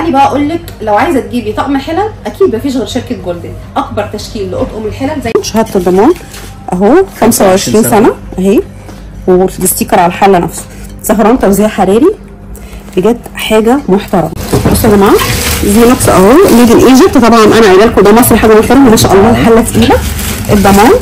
تعالي بقى اقول لك لو عايزه تجيبي طقم حلل اكيد مفيش غير شركه جولدن اكبر تشكيل لاطقم الحلل زي شهاده الضمان اهو 25 سنه اهي والستيكر على الحله نفسه زهران توزيع حراري بجد حاجه محترمه بصوا يا جماعه زينوكس اهو ميد ان ايجيبت طبعا انا قايله لكم ده مصري حاجه محترمه ما شاء الله الحله تقيله الضمان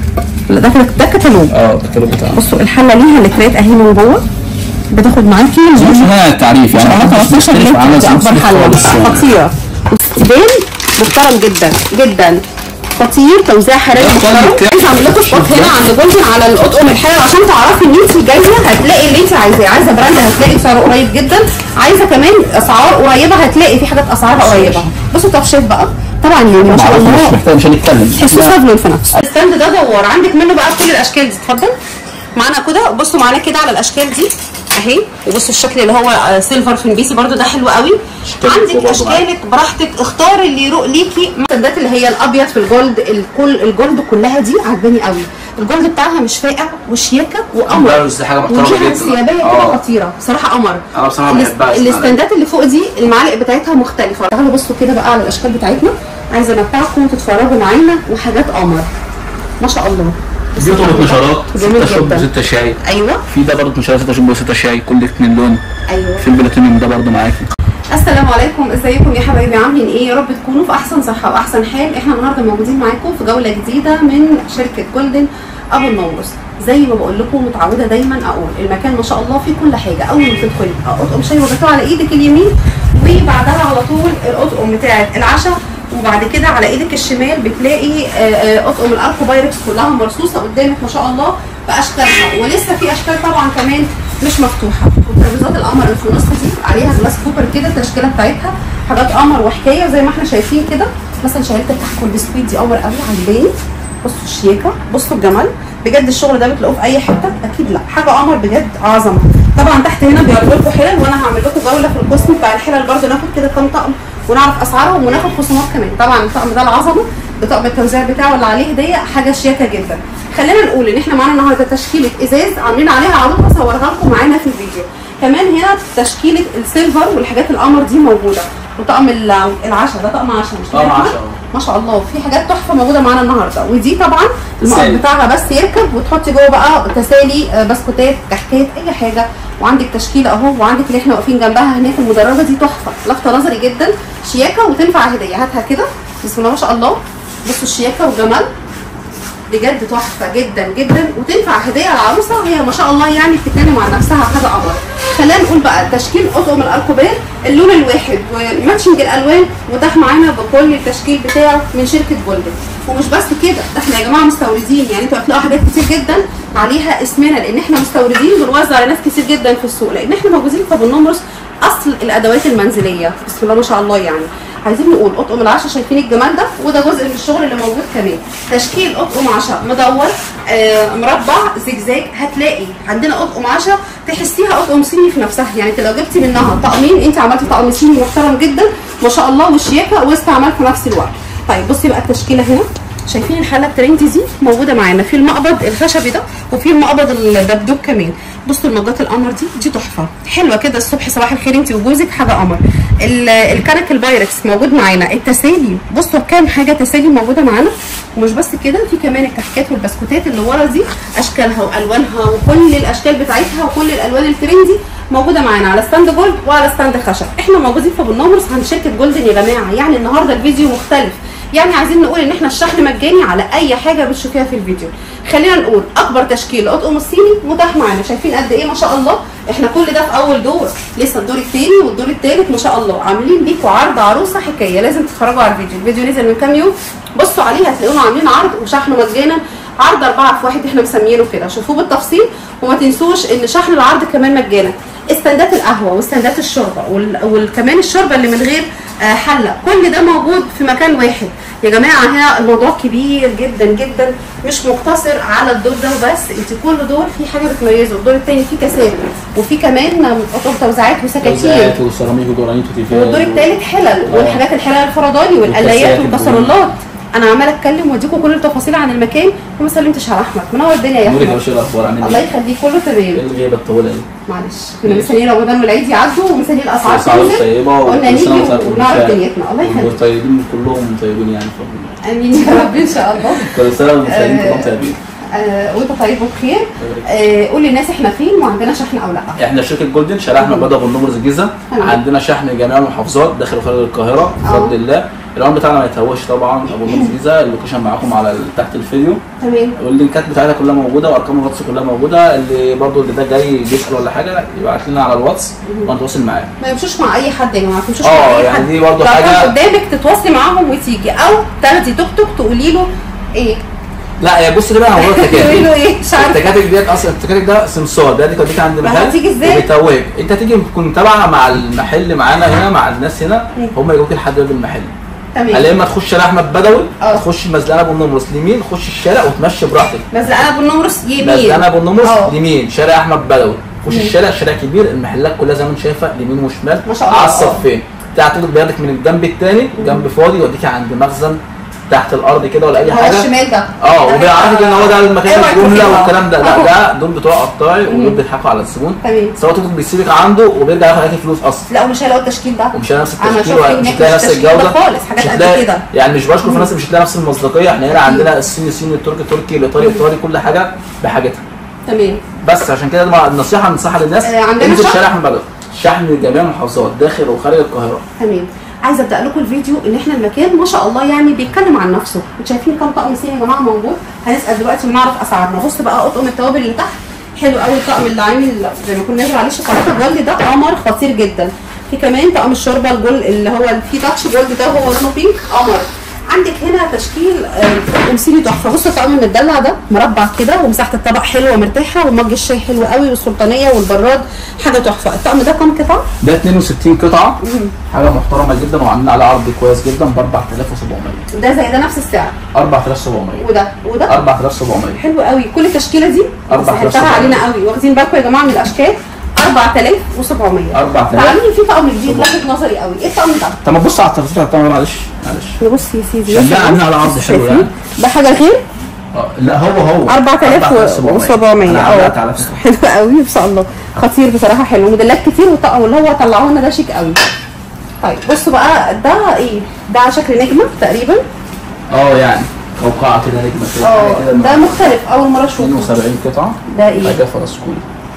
لا ده كده- ده كتالوج اه الكتالوج بتاعه بصوا الحله ليها لترات اهي من جوه بتاخد معاكي مش هنا التعريف يعني شغاله محدش 15 بيختلف على لتر دي اكبر سمسم حله خالص يعني. خطيره واستبان محترم جدا جدا خطير توزيع حراري ده محترم الكواليتي عايزه اعمل لكم سبوت هنا عند جولدن على الاطقم الحلال عشان تعرفي ان انت جايه هتلاقي اللي انت عايزاه عايزه براند هتلاقي سعره قريب جدا عايزه كمان اسعار قريبه هتلاقي في حاجات اسعارها قريبه بصوا طب شايف بقى طبعا يعني ما شاء معروف الله مش محتاج مش هنتكلم تحسوه سافلون في نفسه الستاند ده دوار عندك منه بقى كل الاشكال دي اتفضل معانا كده بصوا معانا كده على الاشكال دي اهي وبصوا الشكل اللي هو آه، سيلفر فنبيسي برده ده حلو قوي عندك برضه اشكالك براحتك اختاري اللي يروق ليكي الستاندات اللي هي الابيض في الجولد الكل الجولد كلها دي عجباني قوي الجولد بتاعها مش فاقع وشياكه وقمر بارز دي حاجة محترمة وجهه جدا. ثيابيه كده آه. خطيره بصراحه قمر أنا بصراحة الاس- بحبها اسمها الاستندات اللي فوق دي المعالق بتاعتها مختلفه تعالوا بصوا كده بقى على الاشكال بتاعتنا عايزه امتعكم تتفرجوا معانا وحاجات قمر ما شاء الله دي طرق نشارات جميل 6 شوب جدا. 6 شاي ايوه في ده برضه نشارات 6 شوب 6 شاي كل اتنين لون ايوه في البلاتينيوم ده برضه معاكي السلام عليكم ازيكم يا حبايبي عاملين ايه يا رب تكونوا في احسن صحه واحسن حال احنا النهارده موجودين معاكم في جوله جديده من شركه جولدن ابو النورس زي ما بقول لكم متعوده دايما اقول المكان ما شاء الله فيه كل حاجه اول ما تدخلي اطقم شاي وجاتوه على ايدك اليمين وبعدها على طول الاطقم بتاعه العشاء وبعد كده على ايدك الشمال بتلاقي آه، آه، اطقم الاركو بايركس كلها مرصوصه قدامك ما شاء الله باشكالها ولسه في اشكال طبعا كمان مش مفتوحه وترابيزات القمر اللي في النص دي عليها جلاس كوبر كده التشكيله بتاعتها حاجات قمر وحكايه زي ما احنا شايفين كده مثلا شايلة الكحك والبسكويت دي قمر قوي عجباني بصوا الشياكه بصوا الجمال بجد الشغل ده بتلاقوه في اي حته اكيد لا حاجه قمر بجد عظمه طبعا تحت هنا بيعرضوا لكم حلل وانا هعمل لكم جوله في القسم بتاع الحلل برده ناخد كده كام طقم ونعرف اسعارهم وناخد خصومات كمان طبعا الطقم ده العظمه بطقم التوزيع بتاعه اللي عليه هديه حاجه شياكه جدا خلينا نقول ان احنا معانا النهارده تشكيله ازاز عاملين عليها عروض هصورها لكم معانا في الفيديو كمان هنا تشكيله السيلفر والحاجات القمر دي موجوده وطقم ال- العشاء ده طقم عشاء مش طقم كده؟ عشاء، اه. ما شاء الله في حاجات تحفه موجوده معانا النهارده ودي طبعا المقص تسالي. بتاعها بس يركب وتحطي جوه بقى تسالي آه، بسكوتات كحكات اي حاجه وعندك تشكيله اهو وعندك اللي احنا واقفين جنبها هناك المدرجه دي تحفه لافته نظري جدا شياكه وتنفع هديه هاتها كده بسم الله ما شاء الله بصوا الشياكه والجمال بجد تحفه جدا جدا وتنفع هديه العروسه هي ما شاء الله يعني بتتكلم عن نفسها حاجه قمر خلينا نقول بقى تشكيل اطقم الاركوبير اللون الواحد وماتشنج الالوان وده معانا بكل التشكيل بتاعه من شركه جولدن ومش بس كده ده احنا يا جماعه مستوردين يعني انتوا هتلاقوا حاجات كتير جدا عليها اسمنا لان احنا مستوردين بنوزع على ناس كتير جدا في السوق لان احنا موجودين في ابو النمرس اصل الادوات المنزليه بسم الله ما شاء الله يعني عايزين نقول اطقم العشاء شايفين الجمال ده وده جزء من الشغل اللي موجود كمان تشكيل اطقم عشاء مدور آه مربع زجزاج هتلاقي عندنا اطقم عشاء تحسيها اطقم صيني في نفسها يعني انت لو جبتي منها طقمين انت عملتي طقم صيني محترم جدا ما شاء الله والشياكه واستعمال في نفس الوقت طيب بصي بقى التشكيله هنا شايفين الحله الترندي دي موجوده معانا في المقبض الخشبي ده وفي المقبض الدبدوب كمان بصوا المجات القمر دي دي تحفه حلوه كده الصبح صباح الخير انت وجوزك حاجه قمر ال- الكنك البايركس موجود معانا التسالي بصوا كام حاجه تسالي موجوده معانا ومش بس كده في كمان الكحكات والبسكوتات اللي ورا دي اشكالها والوانها وكل الاشكال بتاعتها وكل الالوان الترندي موجوده معانا على ستاند جولد وعلى ستاند خشب احنا موجودين في ابو النمرس عند شركه جولدن يا جماعه يعني النهارده الفيديو مختلف يعني عايزين نقول ان احنا الشحن مجاني على اي حاجه بتشوفيها في الفيديو خلينا نقول اكبر تشكيل اطقم الصيني متاح معانا شايفين قد ايه ما شاء الله احنا كل ده في اول دور لسه الدور الثاني والدور الثالث ما شاء الله عاملين ليكوا عرض عروسه حكايه لازم تتفرجوا على الفيديو الفيديو نزل من كام يوم بصوا عليه هتلاقونا عاملين عرض وشحنه مجانا عرض أربعة في واحد احنا مسمينه كده شوفوه بالتفصيل وما تنسوش ان شحن العرض كمان مجانا استندات القهوه واستندات الشوربه وال- وكمان الشوربه اللي من غير آه، حله كل ده موجود في مكان واحد يا جماعه هنا الموضوع كبير جدا جدا مش مقتصر على الدور ده بس انت كل دور في حاجه بتميزه الدور الثاني فيه كاسات وفي كمان اطقم توزيعات وسكاكين توزيعات وسيراميك وجرانيت وتيفال والدور الثالث حلل آه. والحاجات الحلل الفرضاني والقلايات والكاسات والكسرولات انا عماله اتكلم واديكم كل التفاصيل عن المكان وما سلمتش على احمد منور الدنيا يا نورك يا احمد باشا الاخبار عامل الله ايه؟ يخليك كله تمام ايه الغيبه الطويله دي؟ معلش كنا مستنيين رمضان والعيد يعدوا ومستنيين الاسعار اسعار تنزل طيبه قلنا وكل نيجي سنة وأنتم ونعرف بخير. دنيتنا الله يخليك والطيبين كلهم طيبين يعني فضل الله. امين يا رب ان شاء الله كل سنه والمشاهدين آه. كلهم طيبين آه وانت طيب وبخير آه قول للناس احنا فين وعندنا شحن او لا احنا شركه جولدن شارع احمد بدر بالنمرز الجيزه تمام. عندنا شحن جميع المحافظات داخل وخارج القاهره اه. بفضل الله العنوان بتاعنا ما يتهوش طبعا ابو النمرز الجيزه اللوكيشن معاكم على ال- تحت الفيديو تمام واللينكات بتاعتها كلها موجوده وارقام الواتس كلها موجوده اللي برضو اللي ده جاي بيسال ولا حاجه يبعت لنا على الواتس وهنتواصل معاه ما يمشوش مع اي حد يا جماعه ما تمشوش اه، مع اي يعني حد دي برضه لو كان حاجة- قدامك تتواصلي معاهم وتيجي او تاخدي توك توك تقولي له ايه لا يا بص كده هو تقولي التكاتك له ايه مش عارفه التكاتك ديت اصلا التكاتك ده سمسار ده توديك عند ما محل هتيجي ازاي؟ وبيتوهك انت تيجي تكون تابعه مع المحل معانا هنا مع الناس هنا مم. هم يجوك لحد باب المحل تمام يا اما تخش شارع احمد بدوي اه. تخش مزلقه ابو النمرس اليمين خش الشارع وتمشي براحتك مزلقه ابو النمرس يمين مزلقه ابو النمرس اه. اليمين شارع احمد بدوي خش مم. الشارع شارع كبير المحلات كلها زي ما انت شايفه يمين وشمال ما شاء الله. على اه. الصفين تعتقد بياخدك من الجنب الثاني جنب فاضي يوديك عند مخزن تحت الارض كده ولا اي هو حاجه الشمال ده اه ده وبيعرفك ان هو ده المكان اوعي الجمله تروحي له. والكلام ده لا اه. ده دول بتوع قطاعي مم. ودول بيضحكوا على الزبون تمام سواء تطلب بيسيبك عنده وبيرجع ياخد عليك فلوس اصلا لا ومش هيلاقوا التشكيل ده ومش هيلاقي نفس انا التشكيل شفت ولا- مش هناك هتلاقي نفس التشكيل ده الجوده خالص حاجات مش قد هتلاقي كده يعني مش بشكر في الناس مش هتلاقي نفس المصداقيه احنا هنا عندنا الصيني صيني التركي تركي الايطالي ايطالي كل حاجه بحاجتها تمام بس عشان كده مع- النصيحه ننصحها للناس آه، عندنا انزل شحن؟ شارع احمد بدر شحن لجميع المحافظات داخل وخارج القاهره تمام عايزه ابدا لكم الفيديو ان احنا المكان ما شاء الله يعني بيتكلم عن نفسه انتوا شايفين كام طقم صيني يا جماعه موجود هنسال دلوقتي ونعرف اسعارنا بص بقى اطقم التوابل اللي تحت حلو قوي الطقم اللي عامل زي ما كنا نازل عليه شوكولاته جولد ده قمر خطير جدا في كمان طقم الشوربه الجول اللي هو اللي فيه تاتش جولد ده هو لونه بينك قمر عندك هنا تشكيل آه، طقم صيني تحفه بص الطقم المدلع ده مربع كده ومساحه الطبق حلوه مرتاحه ومج الشاي حلو قوي والسلطانيه والبراد حاجه تحفه الطقم ده كام قطعه؟ ده 62 قطعه حاجه محترمه جدا وعاملين عليها عرض كويس جدا ب 4700 ده زي ده نفس السعر 4700 وده وده 4700 حلو قوي كل التشكيله دي 4700. سهلتها علينا قوي واخدين بالكم يا جماعه من الاشكال 4700 4000. تعالوا في طقم جديد لفت نظري قوي ايه الطقم ده؟ طب ما تبص على التفاصيل بتاعتها معلش معلش بص يا سيدي عشان ده عاملين على عرض حلو شايفين؟ يعني. ده حاجه غير اه لا هو هو 4700 انا اه علقت على فكره حلو قوي ما شاء الله خطير بصراحه حلو موديلات كتير والطقم اللي هو طلعوه لنا ده شيك قوي طيب بصوا بقى ده ايه؟ ده على شكل نجمه تقريبا اه يعني قوقعه كده نجمه كده اه حاجة كده ده مختلف اول مره اشوفه 72 قطعه ده ايه؟ حاجه فرسكولي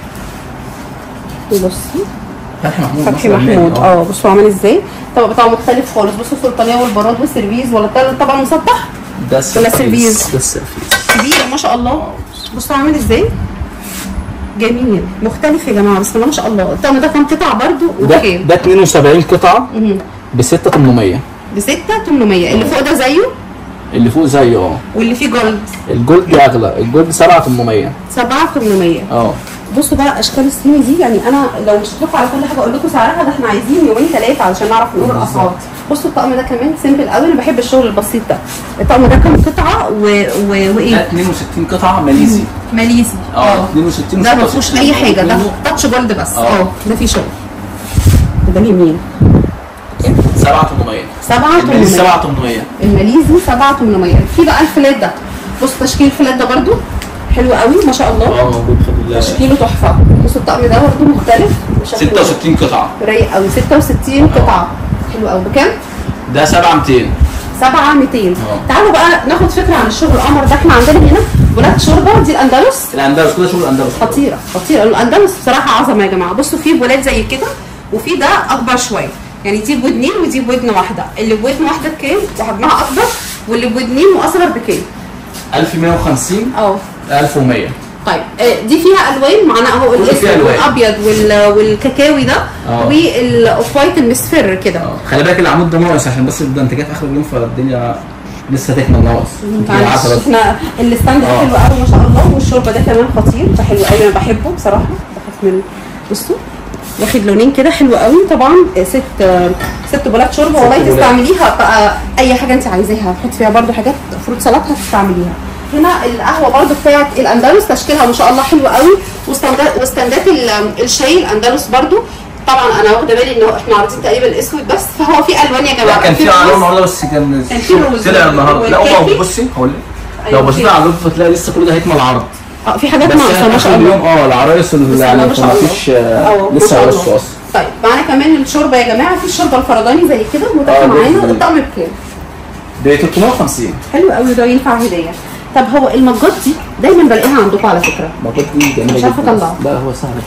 بصي فتحي محمود فتحي مصر محمود ألماني. اه بصوا عامل ازاي الطبق بتاعه مختلف خالص بصوا السلطانيه والبراد والسيرفيز ولا الطبق- الطبق المسطح ده ولا سيرفيز؟ ده السيرفيز كبير ما شاء الله بصوا عامل ازاي جميل مختلف يا جماعه بسم الله ما شاء الله الطقم ده كام قطعه برده ده وبكام ده 72 قطعه ب 6800 ب 6 800 اللي فوق ده زيه اللي فوق زيه اه واللي فيه جولد الجولد اغلى الجولد 7800 7 800 اه بصوا بقى اشكال الصيني دي يعني انا لو مش هتفق على كل حاجه اقول لكم سعرها ده احنا عايزين يومين ثلاثه علشان نعرف نقول الاسعار بصوا الطقم ده كمان سيمبل قوي انا بحب الشغل البسيط ده الطقم ده كام قطعه و... و... ده وايه 62 قطعه ماليزي ماليزي اه 62 ده ما فيهوش اي حاجه ده منه تاتش جولد بس اه. اه ده فيه شغل ده اليمين 7800 7 الماليزي 800 7800 الماليزي 7 800 في بقى الفلات ده بص تشكيل الفلات ده برده حلو قوي ما شاء الله اه موجود بفضل الله تشكيله تحفه بصوا الطقم ده برده مختلف شكله 66 قطعه رايق قوي 66 قطعه حلو قوي بكام؟ ده 7200 7 200 اه. تعالوا بقى ناخد فكره عن الشغل القمر ده احنا عندنا هنا بولات شوربه دي الاندلس الاندلس كده شغل الاندلس خطيره خطيره الاندلس بصراحه عظمه يا جماعه بصوا في بولات زي كده وفي ده اكبر شويه يعني دي بودنين ودي بودن واحده اللي بودن واحده بكام وحجمها اكبر واللي بودنين واصغر بكام 1150 اه 1100 طيب آه، دي فيها الوان معانا اهو كل فيها الاسود ألوان. والابيض وال- والكاكاوي ده اه. والاوف وايت المصفر كده اه خلي بالك العمود ده ناقص عشان بس ده انت جاي في اخر اليوم فالدنيا لسه تكمل ناقص انت معلش عارفه بس احنا الستاند ده اه. حلو قوي ما شاء الله والشوربه ده كمان خطير ده حلو قوي انا بحبه بصراحه بخاف منه بصوا واخد لونين كده حلو قوي طبعا آه، ست آه، ست بولات شوربه والله بولات. تستعمليها بقى اي حاجه انت عايزاها تحط فيها برده حاجات فروت سلطه هتستعمليها هنا القهوه برده بتاعت الاندلس تشكيلها ما شاء الله حلو قوي وستاندات وستاندات ال- الشاي الاندلس برده طبعا انا واخده بالي ان احنا عارضين تقريبا اسود بس فهو في الوان يا جماعه كان في روز. الوان النهارده بس كان كان في روز طلع النهارده لا والكاكي. هو بصي هقول لك أيوة، لو بصيت في- على اللوت هتلاقي لسه كل ده هيكمل عرض اه في حاجات بس ناقصه ما احنا شاء آخر الله اليوم اه العرايس اللي بسم الله يعني ما شاء الله. مفيش اه ما لسه شاء عرايس الله. اصلا طيب معانا كمان الشوربه يا جماعه في الشوربه الفرداني زي كده اه، متاحه دي معانا في- الطقم بكام؟ ب 350 حلو قوي ده ينفع هديه طب هو المجات دي دايما بلاقيها عندكم على فكره المجات دي جميله مش عارفة جدا أطلعه. لا هو سهل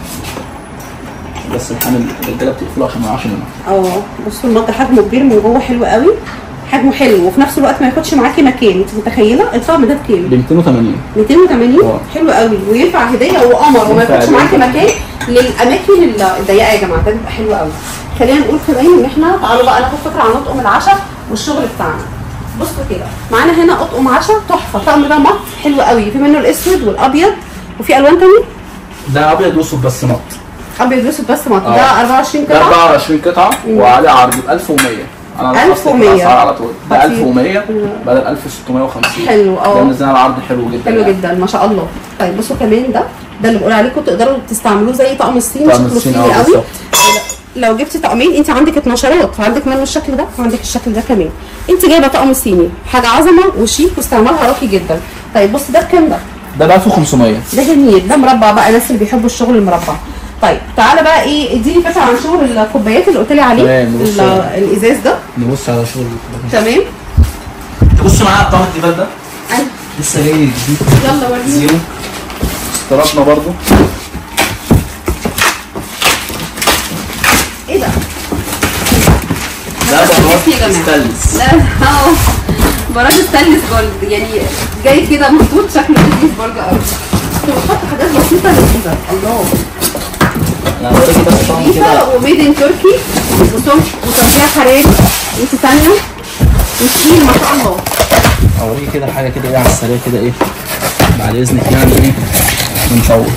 بس الحامل الرجاله بتقفله عشان ما يقعش منها اه بصوا المج حجمه كبير من جوه حلو قوي حجمه حلو وفي نفس الوقت ما ياخدش معاكي مكان انت متخيله الطقم ده بكام؟ ب 280 280 اه. حلو قوي وينفع هديه وقمر وما ينفع ياخدش هدية. معاكي مكان للاماكن الضيقه يا جماعه ده بيبقى حلو قوي خلينا نقول كمان ان احنا تعالوا بقى ناخد فكره عن اطقم العشاء والشغل بتاعنا بصوا كده معانا هنا اطقم عشاء تحفه الطقم ده مط حلو قوي في منه الاسود والابيض وفي الوان تاني ده ابيض واسود بس مط ابيض واسود بس مط اه. ده 24 ده قطعه 24 قطعه وعليه عرض ب 1100 انا لخصت 1100. الاسعار على طول ده خطير. 1100 بدل 1650 حلو، اه. ده نزلنا على عرض حلو جدا حلو يعني. جدا ما شاء الله طيب بصوا كمان ده ده اللي بقول عليكم تقدروا تستعملوه زي طقم الصين طقم شكله الصين، صيني اه، قوي بالظبط. لو جبتي طقمين انت عندك 12 فعندك منه الشكل ده وعندك الشكل ده كمان انت جايبه طقم صيني حاجه عظمه وشيك واستعمالها راقي جدا طيب بص ده بكام ده ده ب 1500 ده جميل ده مربع بقى الناس اللي بيحبوا الشغل المربع طيب تعالى بقى ايه اديني فكره عن شغل الكوبايات اللي قلت لي عليه تمام، بص. ال- الازاز ده نبص على شغل تمام تبص معايا على الطقم الجبال ده أيوة. لسه جاي جديد يلا وريني زيرو استيرادنا برضو ايه ده ده بصي يا براد جماعة. ستانلس لا اه براد ستانلس جولد يعني جاي كده محطوط شكله نضيف برضه قوي بتحط حاجات بسيطه لذيذه الله انا هوريكي بس طقم كده نضيفه وميد ان تركي وتم وتوزيع حراري انت ثانيه وستيل ما شاء الله اوريكي كده حاجه كده ايه على السريع كده ايه بعد اذنك يعني ايه بنصور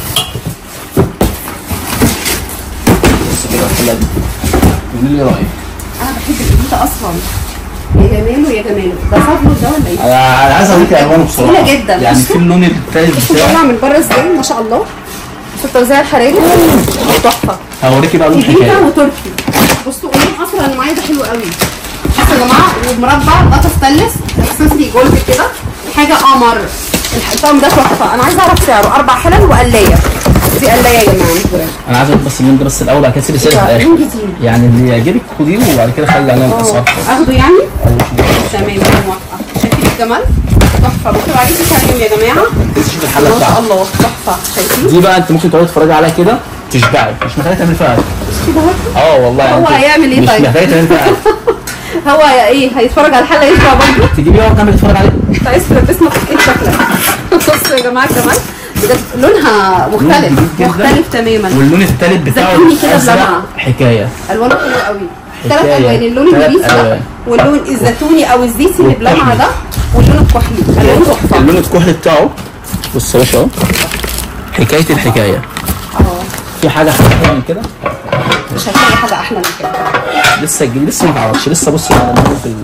بص كده الحله دي قولي لي رايك انا بحب القميص اصلا يا جماله يا جماله ده فضله ده ولا ايه؟ انا أنا عايز اوريكي الوانه بصراحه جميلة جدا. يعني في اللون التالت بصوا بتاعه طالع من بره ازاي ما شاء الله بصوا التوزيع الحراري تحفه هوريكي بقى لون جديده حكايه وتركي بصوا قولون اصلا انا معايا ده حلو قوي بصوا يا جماعه ومربع غطا ستانلس اكسسوري جولد كده حاجه قمر الح- الطقم ده تحفه انا عايزه اعرف سعره اربع حلل وقلايه دي قلايه يا جماعه مش براند انا عايز اقول بس اللون ده بس الاول بعد كده سيبي سيري في لون الاخر جديد يعني اللي يعجبك خديه وبعد كده خلي علينا الاسعار اه اخده يعني تمام انا موافقه شايفين الجمال تحفه ممكن عليكي كريم يا جماعه تشوف الحله ما شاء بتاعتك الله تحفه شايفين دي بقى انت ممكن تقعدي تتفرجي عليها كده تشبعي مش محتاجه تعملي فيها أكل. كده برضه اه والله هو انت هيعمل ايه مش طيب؟ محتاجه تعملي فيها أكل. هو ايه هيتفرج على الحلقه يشبع برضه تجيبي بقى وتعملي تتفرج عليه انت عايز تلبسنا في ايه شكلك بصوا يا جماعه الجمال بجد لونها مختلف جديد جدا. مختلف تماما واللون التالت بتاعه زيتوني كده الازرق بلمعة. حكايه الوانه حلوه قوي ثلاث حكاية. الوان اللون تلات الجريس ده ألوان. واللون الزيتوني او الزيتي اللي والكحلي. بلمعه ده واللون الكحلي الوان تحفه اللون الكحلي بتاعه بص يا باشا اهو حكايه الحكايه اه في حاجه احلى من كده مش هتلاقي حاجه احلى من كده لسه الجديد لسه ما اتعرضش لسه بص على في ال...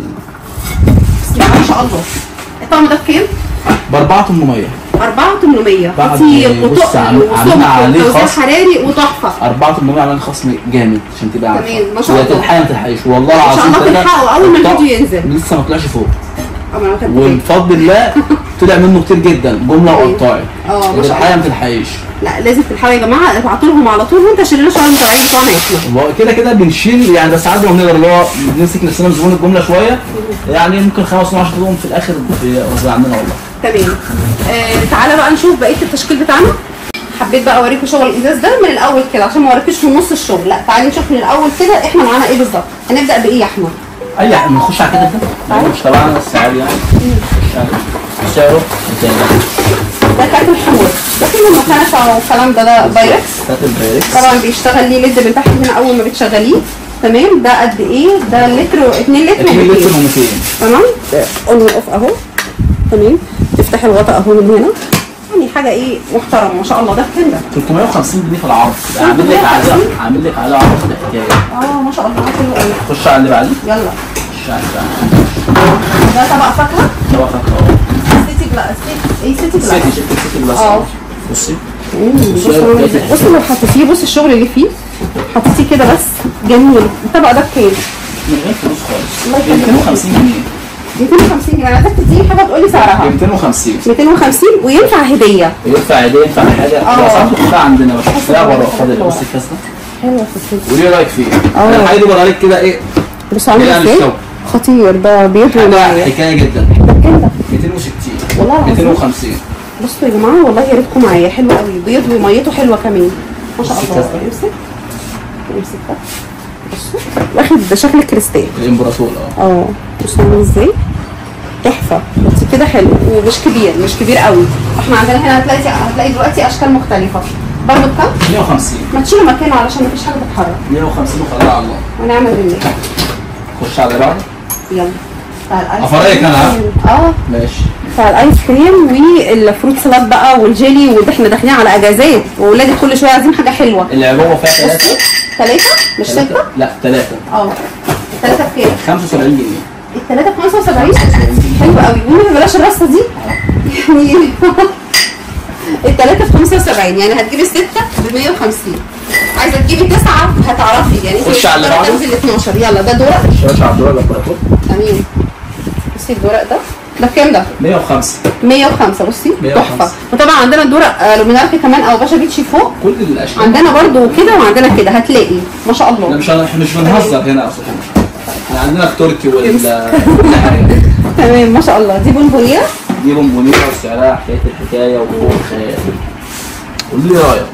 بسم الله ما شاء الله الطقم ده بكام؟ ب 4800 4800 بعد خطير بص وتقل عم- عاملين عليه وصوب وتوزيع خصم. حراري وتحفه 4800 عاملين خصم جامد عشان تبقى عارفه تمام، ما شاء وهي الله. تلحقي ما تلحقيش والله إن شاء العظيم الله كده تلحقوا أول ما الطقم الفيديو ينزل. لسه ما طلعش فوق أما أنا خدت بالي. وبفضل الله طلع منه كتير جدا جمله أيوة. وقطاعي اه، ما شاء تلحقي الله. ما تلحقيش لا لازم تلحقوا يا جماعه ابعتوا لهم على طول وانت شيل لنا شويه المتابعين بتوعنا ياكلوا هو كده كده بنشيل يعني بس ساعات ما بنقدر اللي هو بنمسك نفسنا من زبون الجمله شويه يعني ممكن خمس و 10 يوم في الاخر غصب عننا والله تمام آه تعالى بقى نشوف بقيه التشكيل بتاعنا حبيت بقى اوريكم شغل الازاز ده من الاول كده عشان ما اوريكوش من نص الشغل لا تعالي نشوف من الاول كده احنا معانا ايه بالظبط هنبدا بايه يا احمد اي حاجه نخش على كده ده تعال. مش تبعنا بس عادي يعني نخش عليه. سعره 200 ده كارت الحمول ده كله المكنسه والكلام ده ده بايركس كانت البايركس طبعا بيشتغل ليه ليد من تحت هنا اول ما بتشغليه تمام ده قد ايه ده لتر و 2 لتر 2 و لتر 200 و200 تمام اون اوف اهو تمام تفتحي الغطاء اهو من هنا يعني حاجه ايه محترمه ما شاء الله ده بكام ده 350 جنيه في العرض عامل لك عليه عامل لك عليه عرض حكايه اه ما شاء الله حلو قوي خش على اللي بعديه يلا خش على اللي بعديه ده طبق فاكهه طبعا فاكهه سيتي جلاس ايه سيتي اهو جلاس سيتي شفت سيتي جلاس اه. بصي مم، بصوا بصوا لو حطيتيه بص الشغل اللي فيه حطيتيه كده بس جميل الطبق ده بكام؟ من غير فلوس خالص الله يخليك. 250 جنيه 250 جنيه انا عايزاك تديني حاجه تقول لي سعرها 250 250 وينفع هديه ينفع عادي ينفع حاجه اه. الاسعار كلها عندنا مش حسب لا الحاجة بره خد حلوة. بص الكاس ده حلوه في السوق وليه رايك فيه؟ اه. انا الحقيقه دي بوريك كده ايه بص عامل يعني ازاي الشوك. خطير ده بيض حاجه وميه حكايه جدا ده بكام ده 260 والله العظيم 250 بصوا يا جماعه والله يا ريتكم معايا حلو قوي بيض وميته حلوه كمان ما شاء بصي الله كذا. امسك امسك ده بصوا واخد شكل كريستال الامبراطور اه اه بصوا عامل ازاي تحفه بس كده حلو ومش كبير مش كبير قوي احنا عندنا هنا هتلاقي هتلاقي دلوقتي اشكال مختلفه برضه بكام 150 ما تشيلوا مكانه علشان مفيش حاجه تتحرك 150 وخليها على الله ونعمل بالله خش على بعض يلا بتاع الايس أفريق أنا، ها؟ كريم. اه ماشي بتاع الايس كريم والفروت سلاد بقى والجيلي واحنا داخلين على اجازات واولادي كل شويه عايزين حاجه حلوه العبوه فيها ثلاثه ثلاثه مش سته لا ثلاثه اه الثلاثه بكام 75 جنيه الثلاثه ب 75 حلو قوي والنبي بلاش الرصه دي يعني الثلاثه ب 75 يعني هتجيبي السته ب 150 عايزه تجيبي تسعه هتعرفي يعني انت خش على اللي تقدري بعده. تنزل 12 يلا ده دورق الشاشه على الدور الامبراطور امين بصي الدورق ده ده بكام ده؟ 105 105 بصي 105. تحفه وطبعا عندنا الدورق آه، لوميناركي كمان او باشا بيتشي فوق كل الاشكال عندنا برضو كده وعندنا كده هتلاقي ما شاء احنا الله مش احنا مش بنهزر هنا اصلا احنا عندنا التركي وال كل حاجه تمام ما شاء الله دي بونبونيه دي بونبونيره وسعرها حكايه الحكايه وفوق الخيال قول لي رايك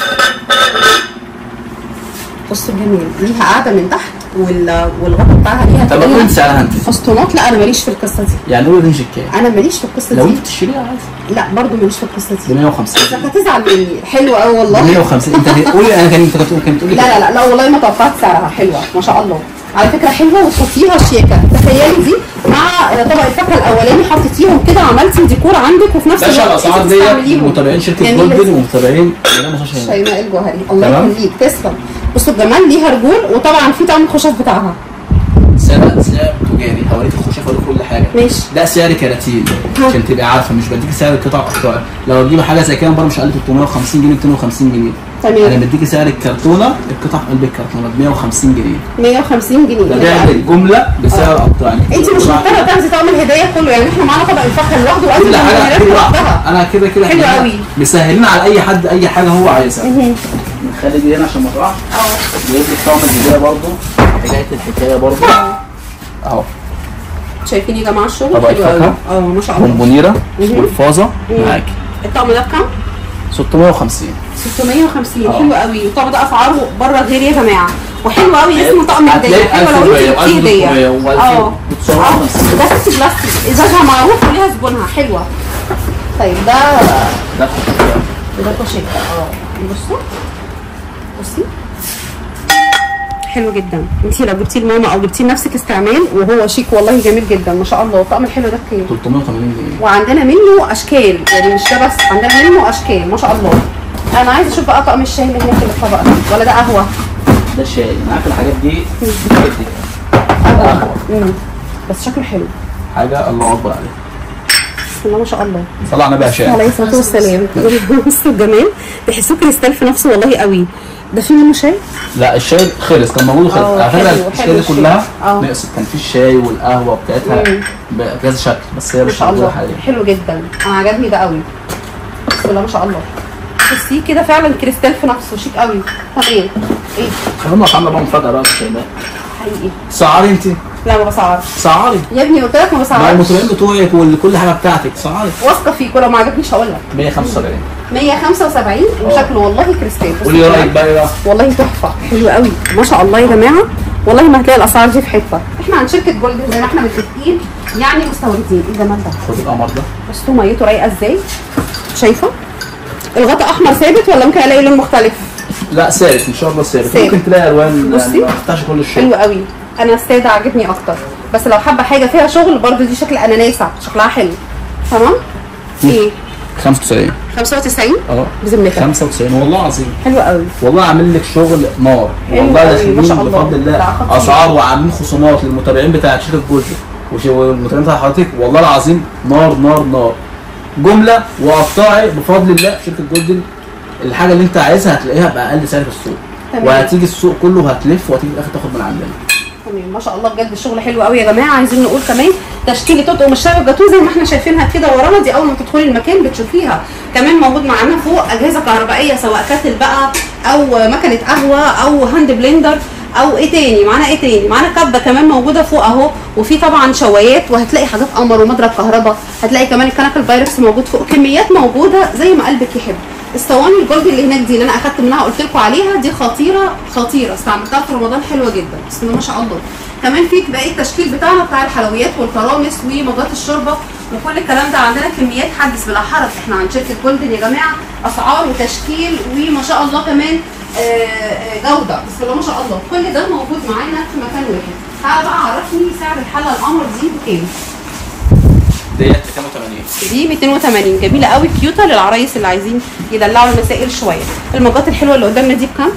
بص جميل ليها قاعده من تحت وال... والغطا بتاعها ليها طب كده قول سعرها انت فسطونات لا انا ماليش في القصه دي يعني قول رينج كام انا ماليش في القصه لو دي انت تشتريها عادي لا برضو ماليش في القصه ب دي 150 انت هتزعل مني حلوه قوي والله 150 انت قولي انا كان انت كنت كنت تقولي لا لا لا لا والله ما توقعت سعرها حلوه ما شاء الله على فكره حلوه وتحطيها شياكه تخيلي دي مع طبق الفاكهه الاولاني حطيتيهم كده عملتي ديكور عندك وفي نفس باشا الوقت الاسعار انت دي بتستعمليهم. متابعين شركه جميل جولدن جدا. ومتابعين لا مش عشان شيماء الجوهري الله تمام. يخليك تسلم بصوا الجمال ليها رجول وطبعا في طعم الخشب بتاعها سعر سعر تجاري هوريك الخشب هوريك كل حاجه ماشي ده سعر كراتين ها. عشان تبقى عارفه مش بديك سعر القطع قطع لو تجيب حاجه زي كده بره مش اقل 350 جنيه 250 جنيه انا تمام بديكي سعر الكرتونه القطع في قلب الكرتونه ب 150 جنيه 150 ده جنيه بيع بالجمله بسعر قطع يعني انت مش مضطره تاخدي طقم الهديه كله يعني احنا معانا طبق الفاكهه لوحده وقت كل حاجه المهملات كل لوحدها واحد انا كده كده حلو إحنا قوي. مسهلين على اي حد اي حاجه هو عايزها مهم. نخلي دي هنا عشان ما تقعش اه جايب لك طعم الهديه برضه حكايه الحكايه برضه اهو شايفين يا جماعه الشغل طبق حلو قوي الفاكهة. اه ما شاء الله بونبونيره مهم. والفازه مم. معاكي الطقم ده بكام؟ 650 650 اه. حلو قوي والطقم ده اسعاره بره غير يا جماعه وحلو قوي اسمه طقم هديه هتلاقي حلو لو 1100 انت جبتيه هديه و اه 1950 ده كيس بلاستيك ازازها معروف وليها زبونها حلوه طيب ده ده خشب. ده كوشيك اه بصوا بصي حلو جدا انت لو جبتيه لماما او جبتيه لنفسك استعمال وهو شيك والله جميل جدا ما شاء الله الطقم الحلو ده بكام 380 جنيه وعندنا منه اشكال يعني مش ده بس عندنا منه اشكال ما شاء الله انا عايزه اشوف بقى طقم الشاي اللي هناك اللي في الطبق ده ولا ده قهوه ده شاي انا عارف الحاجات دي دي قهوه امم بس شكله حلو حاجه الله اكبر عليها بسم الله ما شاء الله طلع انا بقى شاي عليه الصلاه والسلام بصوا الجمال تحسوه كريستال في نفسه والله قوي ده في منه شاي لا الشاي خلص كان موجود خلص اه، على فكره حلو، الاشكال حلو دي الشاي. كلها اه. نقصت كان في الشاي والقهوه بتاعتها مم. بكذا شكل بس هي ما مش شاء موجوده الله حاليا حلو جدا انا عجبني ده قوي بسم الله ما شاء الله بصي كده فعلا كريستال في نفسه شيك قوي طب ايه ايه خلينا عامله بقى مفاجاه بقى في الشاي ده حقيقي سعري انت لا ما بسعرش سعري يا ابني قلت لك ما مع بسعرش المطربين بتوعك وكل حاجه بتاعتك سعري واثقه فيك ولو ما عجبنيش هقول لك 175 175 وشكله والله كريستال بصي قولي كده. رايك بقى ايه بقى والله تحفه حلو قوي ما شاء الله يا جماعه والله ما هتلاقي الاسعار دي في حته احنا عن شركه جولد زي ما احنا متفقين يعني مستوردين ايه الجمال ده خد القمر ده بصوا ميته رايقه ازاي شايفه الغطا احمر ثابت ولا ممكن الاقي لون مختلف لا ثابت ان شاء الله ثابت ثابت. ممكن تلاقي الوان بصي. يعني ما تفتحش كل الشغل حلو قوي انا الساده عاجبني اكتر بس لو حابه حاجه فيها شغل برضو دي شكل اناناسه شكلها حلو تمام ايه 95 95 اه بذمتك 95 والله العظيم حلو قوي والله عامل لك شغل نار حلو والله قوي، داخلين ما شاء الله. بفضل لا، الله خطير. اسعار وعاملين خصومات للمتابعين بتاع شركه جولد وش- والمتابعين بتاع حضرتك والله العظيم نار نار نار جمله وقطاعي بفضل الله في شركه جولدن الحاجه اللي انت عايزها هتلاقيها باقل سعر في السوق تمام. وهتيجي السوق كله وهتلف وهتيجي في الاخر تاخد من عندنا تمام ما شاء الله بجد الشغل حلو قوي يا جماعه عايزين نقول كمان تشكيله تطقم الشاي والجاتوه زي ما احنا شايفينها كده ورانا دي اول ما تدخلي المكان بتشوفيها كمان موجود معانا فوق اجهزه كهربائيه سواء كاتل بقى او مكنه قهوه او هاند بلندر او ايه تاني معانا ايه تاني معانا كبه كمان موجوده فوق اهو وفي طبعا شوايات وهتلاقي حاجات قمر ومضرب كهرباء هتلاقي كمان الكنكه البايركس موجود فوق كميات موجوده زي ما قلبك يحب الصواني الجولد اللي هناك دي اللي انا اخدت منها قلت لكم عليها دي خطيره خطيره استعملتها في رمضان حلوه جدا بسم الله ما شاء الله كمان في باقي التشكيل بتاعنا بتاع الحلويات والفرامس ومجات الشوربه وكل الكلام ده عندنا كميات حدث بلا حرج احنا عن شركه جولدن يا جماعه اسعار وتشكيل وما شاء الله كمان آه، آه، جوده بسم الله ما شاء الله كل ده موجود معانا في مكان واحد تعالى بقى عرفني سعر الحله القمر دي بكام ديت 280 دي 280 جميله قوي كيوته للعرايس اللي عايزين يدلعوا المسائل شويه المجات الحلوه اللي قدامنا دي بكام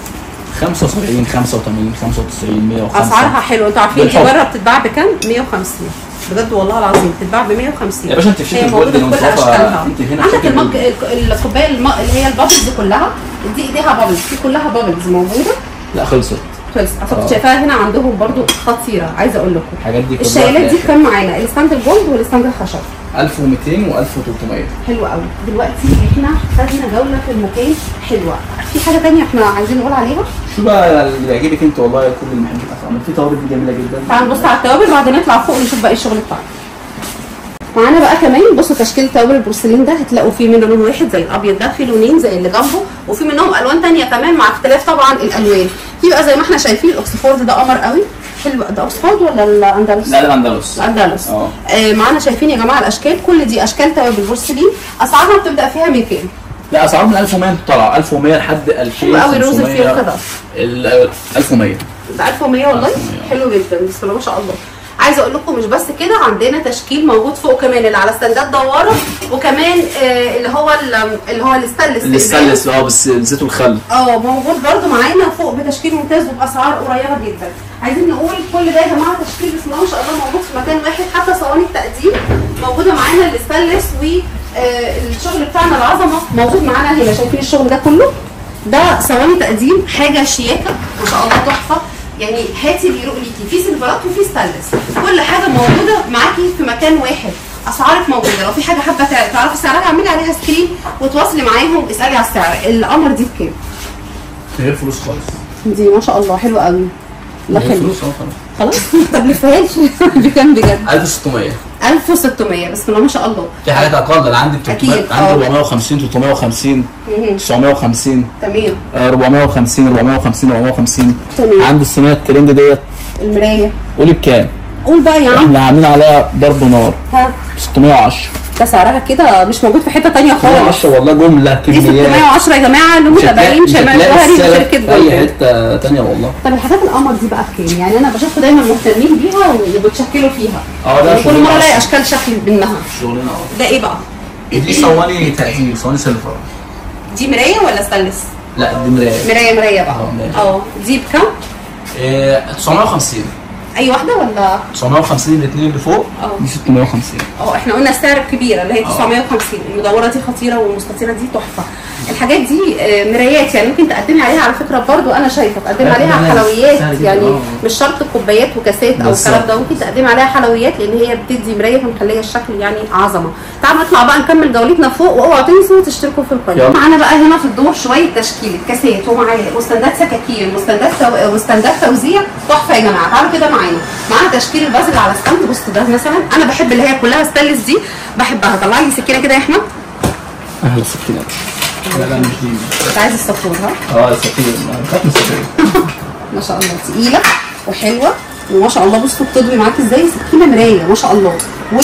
75 85 95 105 اسعارها حلوه انتوا عارفين دي بالحب. بره بتتباع بكام 150 بجد والله العظيم بتتباع ب 150 يا باشا انت في هي شركة موجوده جولدن في كل وانت واقفة- اشكالها انت هنا عندك شركة المج... جولدن. الكوبايه الم... اللي هي البابلز دي كلها دي ايديها بابلز دي كلها بابلز موجوده لا خلصت خلص اعتقد اه. شايفاها هنا عندهم برضو خطيره عايزه اقول لكم الحاجات دي كلها الشايلات دي في كام معانا الستاند الجولد والستاند الخشب 1200 و1300 حلو قوي دلوقتي احنا خدنا جوله في المكان حلوه في حاجه تانية احنا عايزين نقول عليها شو بقى اللي بيعجبك انت والله كل المحلات بتاعت في توابل دي جميله جدا تعالوا نبص على التوابل بعدين نطلع فوق نشوف باقي الشغل بتاعنا معانا بقى كمان بصوا تشكيل توابل البورسلين ده هتلاقوا فيه منه لون واحد زي الابيض ده في لونين زي اللي جنبه وفي منهم الوان تانية كمان مع اختلاف طبعا الالوان في بقى زي ما احنا شايفين الاكسفورد ده قمر قوي حلو ده اوكسفورد ولا الاندلس؟ لا ده اندلس الاندلس اه. آه معانا شايفين يا جماعه الاشكال كل دي اشكال توابل بورسلين اسعارها بتبدا فيها من كام؟ لا اسعار من 1100 طلع 1100 لحد 2000 حلو قوي الروز الفيل كده ال 1100 ده 1100 والله 1100. حلو جدا بسم الله ما شاء الله عايزه اقول لكم مش بس كده عندنا تشكيل موجود فوق كمان اللي على ستاندات دواره وكمان آه اللي هو ال- اللي هو الستانلس الستانلس اه بس زيت والخل اه موجود برده معانا فوق بتشكيل ممتاز وباسعار قريبه جدا عايزين نقول كل ده يا جماعه تشكيل بسم الله ما شاء الله موجود في مكان واحد حتى صواني التقديم موجوده معانا الستانلس والشغل بتاعنا العظمه موجود معانا هنا شايفين الشغل ده كله ده صواني تقديم حاجه شياكه ما شاء الله تحفه يعني هاتي اللي يروق ليكي في سيلفرات وفي ستانلس كل حاجه موجوده معاكي في مكان واحد اسعارك موجوده لو في حاجه حابه تع- تعرفي سعرها اعملي عليها سكرين وتواصلي معاهم اسالي على السعر القمر دي بكام من غير فلوس خالص دي ما شاء الله حلوه قوي الله من غير يخليك فلوس اه خلاص خلاص طب لفهاش بكام بجد 1600 1600 بسم الله ما شاء الله في حاجات اقل انا عندي 300 أكيد، اه. عندي 450 350 مهم. 950 تمام آه، 450 450 450 تمام. عندي الصينيه الترند ديت المرايه قولي بكام؟ قول بقى يا عم احنا عاملين عليها ضرب نار ها 610 ده سعرها كده مش موجود في حته تانية خالص 610 والله جمله دي كميات 610 يا جماعه اللي مش هتلاقي- متابعين مش شمال هتلاقي ظهري السلف وشركه في اي جولدن حته تانيه والله طب الحاجات القمر دي بقى بكام؟ يعني انا بشوفكم دايما مهتمين بيها وبتشكلوا فيها اه ده يعني كل شغلنا مره الاقي أصلاً. اشكال شكل منها شغلنا اه ده ايه بقى؟ دي صواني تقديم صواني سيلفر دي مرايه ولا ستانلس؟ لا دي مرايه مرايه مرايه بقى اه، مراية. اه دي بكام؟ إيه 950 اي واحده ولا 950 الاثنين اللي فوق اه. دي 650 اه احنا قلنا السعر الكبيره اللي هي 950 المدوره دي خطيره والمستطيله دي تحفه الحاجات دي آه، مرايات يعني ممكن تقدمي عليها على فكره برضو انا شايفه تقدمي لا، عليها لا، حلويات سهل جدا، يعني اه. مش شرط كوبايات وكاسات او بالظبط. الكلام ده ممكن تقدمي عليها حلويات لان هي بتدي مرايه فمخليه الشكل يعني عظمه تعالوا نطلع بقى نكمل جولتنا فوق واوعوا تنسوا تشتركوا في القناه يلا. معانا بقى هنا في الدور شويه تشكيل كاسات ومعايا مستندات سكاكين مستندات تو... مستندات توزيع تحفه يا جماعه تعالوا كده معانا معانا تشكيل البازل اللي على ستاند بص ده مثلا انا بحب اللي هي كلها ستانلس دي بحبها طلع لي سكينه كده يا احمد اهلا السكينه لا لا مش دي انت عايز الصفور ها اه السكينه انا بخاف من السكينه ما شاء الله تقيله وحلوه وما شاء الله بصوا بتضوي معاكي ازاي سكينه مرايه ما شاء الله و...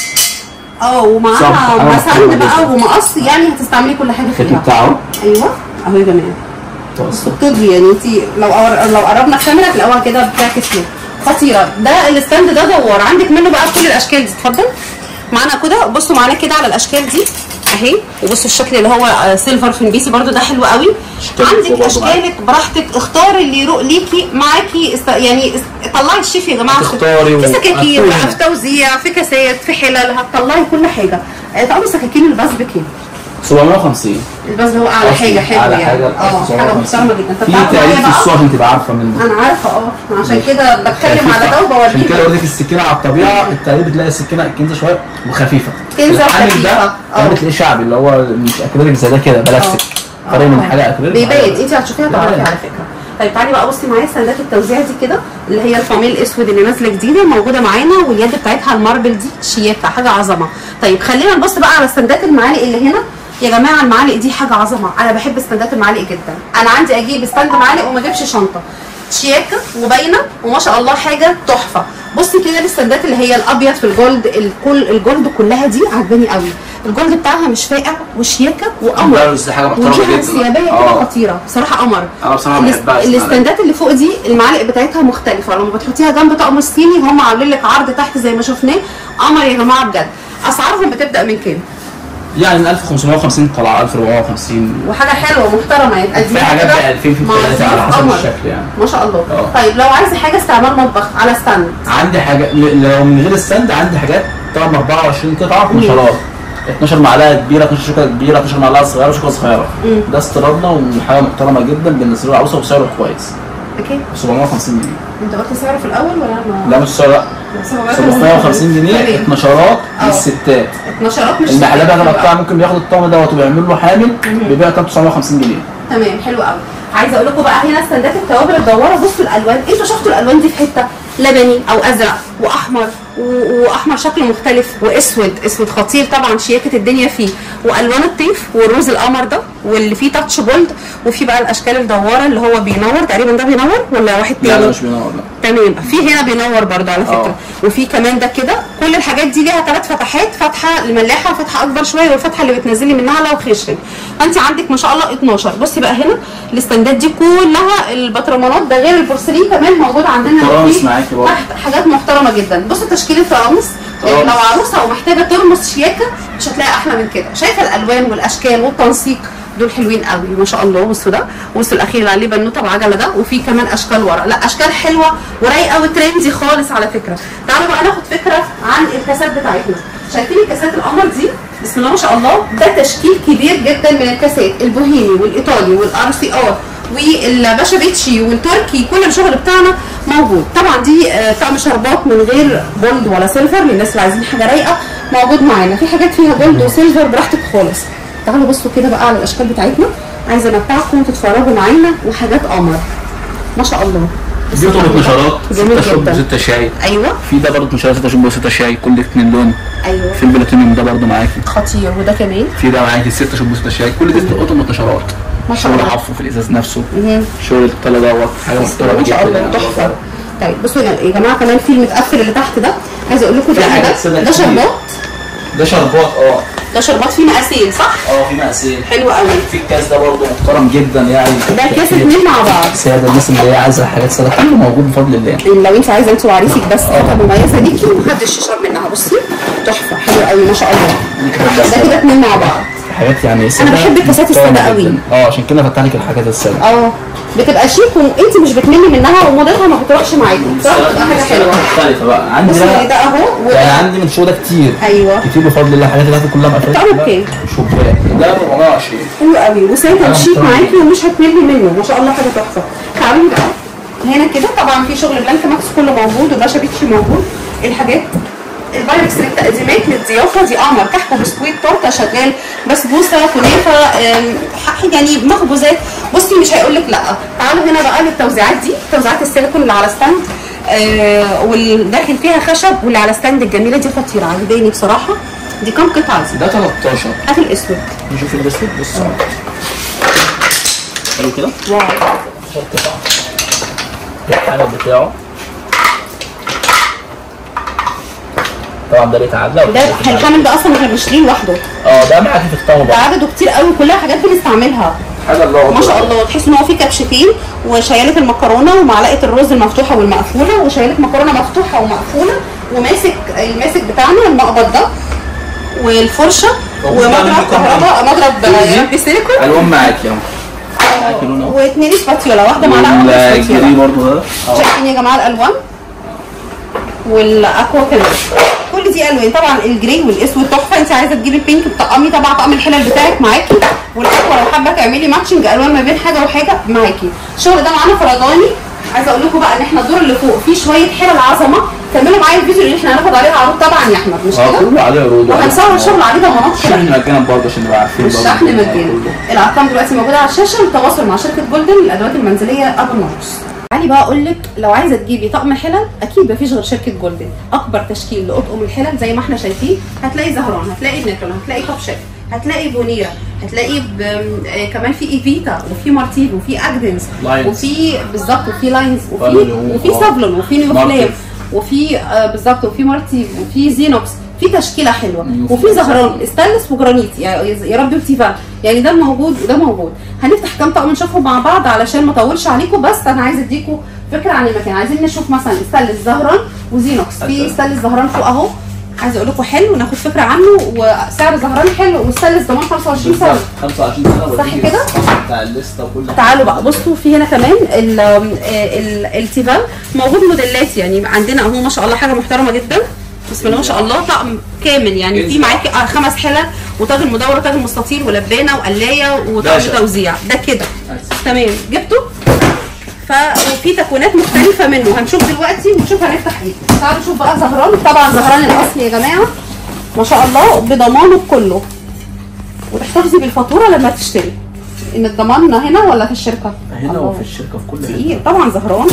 اه صح، ومعاها اه، مسند حلوة بقى جدا. ومقص يعني هتستعملي كل حاجه الختم فيها بتاعه ايوه اهو يا جماعه توصل بتضوي يعني انت لو أور... لو قربنا الكاميرا تلاقوها كده بتعكس لون خطيره ده الستاند ده دوار عندك منه بقى كل الاشكال دي اتفضل معانا كده بصوا معانا كده على الاشكال دي اهي وبصوا الشكل اللي هو آه، سيلفر فنبيسي برده ده حلو قوي اشكال عندك برضه اشكالك براحتك اختاري اللي يروق ليكي معاكي است... يعني است... طلعي الشيف يا جماعه في- هتختاري في و- سكاكين هتقولي. بقى في توزيع في كاسات في حلل هتطلعي كل حاجه آه، طقم سكاكين الباس بكام 750 الباز هو اعلى حاجه حلو على يعني حاجه اه حاجه محترمه جدا طب في تعالوا تعريف معايا في السوق بقى عشان تبقى عارفه منه انا عارفه اه عشان كده بتكلم على ده عشان كده وبوريك اوريك السكينه على الطبيعه التقريب بتلاقي السكينه كنزه شويه وخفيفه كنزة الحامل وخفيفة. ده اه. كمان تلاقيه شعبي اللي هو مش اكريليك زي ده كده بلاستيك فرق من حاجه اكريليك بيبان انت هتشوفيها تعرفي بيبان. على فكره طيب تعالي بقى بصي معايا سندات التوزيع دي كده اللي هي الفاميل الاسود اللي نازله جديده موجوده معانا واليد بتاعتها الماربل دي شياكه حاجه عظمه طيب خلينا نبص بقى على سندات المعالق اللي هنا يا جماعه المعالق دي حاجه عظمه انا بحب استندات المعالق جدا انا عندي اجيب استند معالق وما اجيبش شنطه شياكه وباينه وما شاء الله حاجه تحفه بصي كده الاستندات اللي هي الابيض في الجولد الكل الجولد كلها دي عجباني قوي الجولد بتاعها مش فاقع وشياكه وقمر لا، بس دي حاجة محترمة وليها جدا. انسيابيه كده اه. خطيره بصراحه قمر انا بصراحه الاس- بحبها اسمها الاستندات اللي فوق دي المعالق بتاعتها مختلفه لما بتحطيها جنب طقم الصيني هم عاملين لك عرض تحت زي ما شفناه قمر يا جماعه بجد اسعارهم بتبدا من كام يعني من 1550 طلع 1450 وحاجه حلوه محترمه يبقى في حاجات ب 2000 في 3 على حسب قمر. الشكل يعني ما شاء الله اه. طيب لو عايزه حاجه استعمال مطبخ على ستاند عندي حاجه لو من غير الستاند عندي حاجات طبعا 24 قطعه في نشرات 12 معلقه كبيره 12 شوكه كبيره 12 معلقه صغيره وشوكه صغيره ده استيرادنا وحاجه محترمه جدا بالنسبه للعروسه وسعره كويس اوكي 750 جنيه انت قلت سعره في الاول ولا ما لا مش سعر لا 750 جنيه تمام. 12 اه. للستات 12 مش المحلات حلو اغلب قوي. بتاع ممكن بياخد الطقم دوت وبيعمل له حامل بيبيع كام 950 جنيه تمام حلو قوي عايزه اقول لكم بقى هنا استندات التوابل الدواره بصوا الالوان انتوا شفتوا الالوان دي في حته لبني او ازرق واحمر و- واحمر شكله مختلف واسود اسود خطير طبعا شياكه الدنيا فيه والوان الطيف والروز القمر ده واللي فيه تاتش جولد وفي بقى الاشكال الدواره اللي هو بينور تقريبا ده بينور ولا واحد لا تاني لا مش بينور لا تمام في هنا بينور برضه على فكره اه. وفي كمان ده كده كل الحاجات دي ليها ثلاث فتحات فتحه لملاحه وفتحه اكبر شويه والفتحه اللي بتنزلي منها لو خشن فانت عندك ما شاء الله 12 بصي بقى هنا الاستندات دي كلها البطرمانات ده غير البورسلين كمان موجود عندنا ترامس في معاكي برضه. تحت حاجات محترمه جدا بصوا تشكيل الترامس يعني ترامس. لو عروسه ومحتاجه ترمس شياكه مش هتلاقي احلى من كده شايفه الالوان والاشكال والتنسيق دول حلوين قوي ما شاء الله بصوا ده بصوا الاخير اللي عليه بنوته بعجله ده وفي كمان اشكال ورا لا اشكال حلوه ورايقه وترندي خالص على فكره تعالوا بقى ناخد فكره عن الكاسات بتاعتنا شايفين الكاسات القمر دي بسم الله ما شاء الله ده تشكيل كبير جدا من الكاسات البوهيمي والايطالي والار سي ار والباشا بيتشي والتركي كل الشغل بتاعنا موجود طبعا دي آه، طقم شربات من غير جولد ولا سيلفر للناس اللي عايزين حاجه رايقه موجود معانا في حاجات فيها جولد وسيلفر براحتك خالص تعالوا بصوا كده بقى على الاشكال بتاعتنا عايزه امتعكم تتفرجوا معانا وحاجات قمر ما شاء الله دي طبق نشرات جميل 6 شوب جدا. 6 شاي ايوه في ده برضه نشرات 6 شوب 6 شاي كل اتنين لون ايوه في البلاتينيوم ده برضه معاكي خطير وده كمان في ده معاكي 6 شوب 6 شاي كل دي قطن نشرات ما شاء شغل الله. عفو في الازاز نفسه مهم. شغل الطلا دوت حاجه محترمه ما شاء جدا الله يعني. تحفه طيب بصوا يا يا جماعه كمان في المتقفل اللي تحت ده عايزه اقول لكم في ده حاجات ده, سادة ده كتير. شربات ده شربات اه ده شربات فيه مقاسين صح؟ اه في مقاسين حلو قوي في الكاس ده برضه محترم جدا يعني ده كاس اتنين مع بعض ساده الناس اللي هي عايزه حاجات ساده كله موجود بفضل الله لو انت عايزه انت وعريسك بس حاجه مميزه ليكي ومحدش يشرب منها بصي تحفه حلوه قوي ما شاء الله ده كده اتنين مع بعض حاجات يعني ساده بحب الكاسات السادة محترمة قوي. جداً. اه عشان كده فتح لك الحاجات الساده اه بتبقى شيك وانت مش بتملي منها وموضتها ما بتروحش معاكي بصراحه بتبقى حاجه حلوه مختلفه بقى عندي بصي بقى ده اهو و... يعني عندي من شو ده كتير ايوه كتير بفضل الله الحاجات اللي هاتي كلها مقفله طعمه كلها بكام؟ شوبات ده 420 حلو قوي وسايبه أنا شيك محترم معاكي ومش هتملي منه ما شاء الله حاجه تحفه تعالوا بقى هنا كده طبعا في شغل بلانك ماكس كله موجود وباشا بيتشي موجود الحاجات البايركس للتقديمات للضيافه دي قمر كحك بسكويت تورته شغال بسبوسه كنافه آم، ح- يعني مخبوزات بصي مش هيقول لك لا تعالوا هنا بقى للتوزيعات دي توزيعات السيليكون اللي على ستاند آه والداخل فيها خشب واللي على ستاند الجميله دي خطيره عجباني بصراحه دي كام قطعه دي؟ ده 13 هات الاسود نشوف الاسود بص حلو كده واو قطعه الحلب بتاعه طبعا ده بيتعلق ده الحامل ده اصلا احنا بنشتريه لوحده اه ده معاكي في الطاوله ده بقى عدده كتير قوي كلها حاجات بنستعملها حاجه اللي هو ما شاء الله تحس ان هو فيه كبشتين وشياله المكرونه ومعلقه الرز المفتوحه والمقفوله وشياله مكرونه مفتوحه ومقفوله وماسك الماسك بتاعنا المقبض ده والفرشه موجود عندي ومضرب كام كهرباء مضرب دي؟ يد سيليكون الوان معاكي اهو معاكي لون اهو واثنين سباتيولا واحده معلقه واحده والجري سباتيولا برضه ده اه شايفين يا جماعه الالوان والاكوا كده كل دي الوان طبعا الجراي والاسود تحفه انت عايزه تجيبي البينك بتطقمي طبعا طقم الحلل بتاعك معاكي والاقوى لو حابه تعملي ماتشنج الوان ما بين حاجه وحاجه معاكي الشغل ده معانا فرداني عايزه اقول لكم بقى ان احنا الدور اللي فوق فيه شويه حلل عظمه كملوا معايا الفيديو اللي احنا هناخد عليه عروض طبعا يا احمد مش اه كده؟ كله عليه عروض وهنصور الشغل عليه ضمانات كده الشحن مجانا برضه عشان نبقى عارفين برضه والشحن الدنيا مجاني كله. الارقام دلوقتي موجوده على الشاشه للتواصل مع شركه جولدن للادوات المنزليه ابو النورس تعالي بقى اقول لك لو عايزه تجيبي طقم حلل اكيد مفيش غير شركه جولدن اكبر تشكيل لاطقم الحلل زي ما احنا شايفين هتلاقي زهران هتلاقي نيكلون هتلاقي توب شيك هتلاقي بونيرا هتلاقي ب... آه كمان في ايفيتا وفي مارتيف وفي اجدنز لاينز. وفي بالظبط وفي لاينز وفي فالون وفي آه. سافلون وفي نيو فليم مارتيف. وفي آه بالظبط وفي مارتيف وفي زينوكس في تشكيله حلوه نيو وفي فليم. زهران استانلس وجرانيت يعني يا رب وتيفال يعني ده موجود وده موجود هنفتح كام طقم نشوفهم مع بعض علشان ما اطولش عليكم بس انا عايزه اديكم فكره عن المكان عايزين نشوف مثلا استانلس زهران وزينوكس في أتفق. استانلس زهران فوق اهو عايزه اقول لكم حلو ناخد فكره عنه وسعر زهران حلو واستانلس ضمان 25 سنه بالظبط 25 سنه صح وتيجي كده؟ الصفحة بتاع الليسته وكل حاجه تعالوا بقى بصوا في هنا كمان ال- ال- التيفال موجود موديلات يعني عندنا اهو ما شاء الله حاجه محترمه جدا بسم الله ما شاء الله طقم كامل يعني في معاكي آه خمس حلل وطاجن مدور وطاجن مستطيل ولبانه وقلايه وطاجن باشا. توزيع ده كده أحسن. تمام جبته ف وفي تكوينات مختلفه منه هنشوف دلوقتي ونشوف هنفتح ايه تعالوا نشوف بقى زهران طبعا زهران الاصلي يا جماعه ما شاء الله بضمانه كله وتحتفظي بالفاتوره لما تشتري ان الضمان هنا ولا في الشركه هنا الله. وفي الشركه في كل حته تقيل طبعا زهران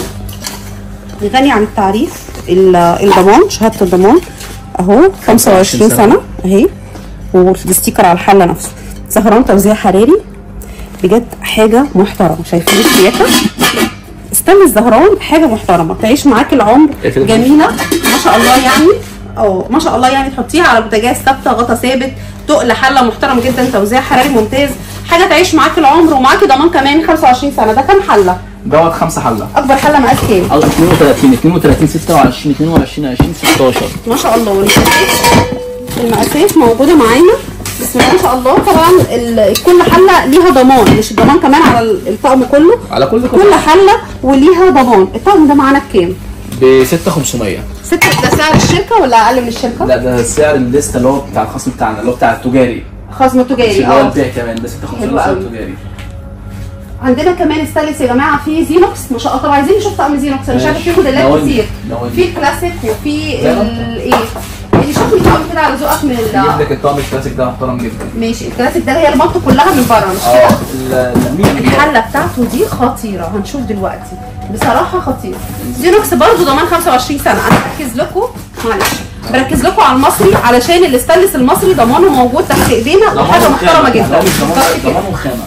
غني عن التعريف ال- الضمان شهاده الضمان اهو 25 سنة. سنه اهي والستيكر على الحله نفسه زهران توزيع حراري بجد حاجه محترمه شايفين الشياكه استنى الزهران حاجه محترمه تعيش معاك العمر اقفل جميله ما شاء الله يعني اه ما شاء الله يعني تحطيها على بوتاجاز ثابته غطا ثابت تقل حله محترم جدا توزيع حراري ممتاز حاجه تعيش معاك العمر ومعاكي ضمان كمان 25 سنه ده كام حله دوت خمسه حله اكبر حله مقاس كام قصدي 32 32 26 22 20 16 ما شاء الله والمقاسات المقاسات موجوده معانا بسم الله ما شاء الله طبعا ال- كل حله ليها ضمان مش الضمان كمان على ال- الطقم كله على كل كل حله وليها ضمان الطقم ده معانا بكام؟ ب 6500 ستة ده سعر الشركه ولا اقل من الشركه؟ لا ده سعر الليسته اللي هو بتاع الخصم بتاعنا اللي هو بتاع التجاري خصم مش تجاري اللي هو اه البيع كمان ده 6500 حلو ده سعر قوي. التجاري عندنا كمان ستانلس يا جماعه في زينوكس ما شاء الله طب عايزين نشوف طقم زينوكس انا شايفه ماشي. فيه موديلات نواني. كتير نواني. في الكلاسيك وفي زي ما ال- ايه يعني شوف لي طقم كده على ذوقك من ال- يجيب لك الطقم الكلاسيك ده محترم جدا ماشي الكلاسيك ده هي المنطقه كلها من بره مش اه كده؟ ال- اللميع من بره. الحله بتاعته دي خطيره هنشوف دلوقتي بصراحه خطير زينوكس برضه ضمان 25 سنه انا بركز لكم معلش بركز لكم على المصري علشان الاستانلس المصري ضمانه موجود تحت ايدينا ضمان وحاجه محترمه وخامة. جدا لا، مش ضمان بالظبط كده. ضمان وخامه